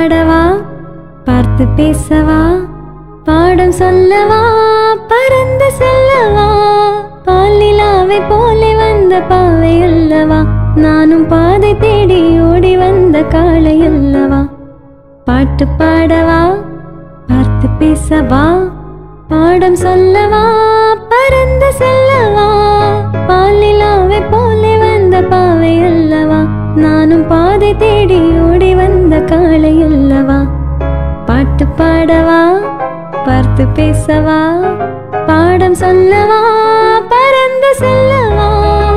பாடவா பார்த்து பேசவா பாடம் சொல்லவா பறந்து செல்லவா பாலிலாவை போலே வந்த பாவை அல்லவா நானும் பாதை தேடி ஓடி வந்த காளை அல்லவா பாட்டு பாடவா பார்த்து பேசவா பாடம் சொல்லவா பறந்து செல்லவா பாலிலாவை போலே வந்த பாவை அல்லவா நானும் பாதை தேடி ஓடி வந்த காளை அல்லவா பாட்டு பாடவா பார்த்து பேசவா பாடம் சொல்லவா பறந்து செல்லவா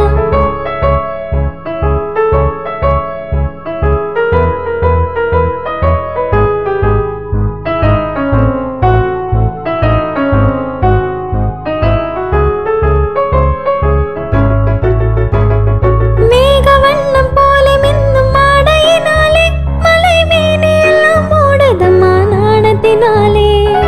மேகவண்ணம் போலே மின்னும் மாடையினாலே மலை மேனி எல்லாம் மூடுதம்மா நாணத்தினாலே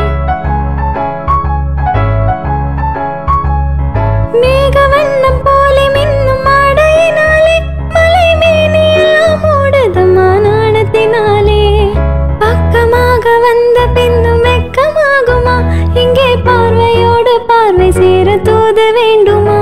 மேகவண்ணம் போலே மின்னும் மாடையினாலே மலை மேனி எல்லாம் மூடுதம்மா நாணத்தினாலே பக்கமாக வந்த பின்னும் வெக்கமாகுமா இங்கே பார்வையோடு பார்வை சேர தூது வேண்டுமா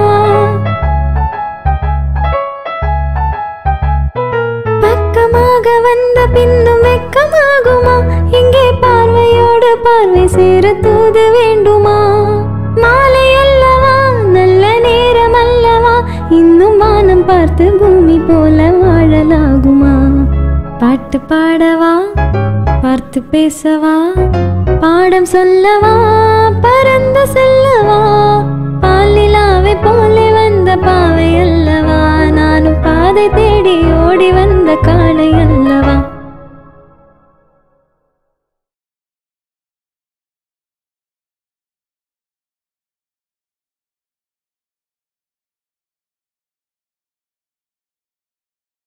பக்கமாக வந்த பின்னும் வெக்கமாகுமா இங்கே பார்வையோடு பார்வை சேர தூது வேண்டுமா மாலை அல்லவா நல்ல நேரம் அல்லவா இன்னும் வானம் பார்த்து பூமி போல வாழலாகுமா பாட்டு பாடவா பார்த்து பேசவா பாடம் சொல்லவா பறந்து செல்லவா பாலிலாவை போலே வந்த பாவை அல்லவா நானும் பாதை தேடி ஓடி வந்த காளை அல்லவா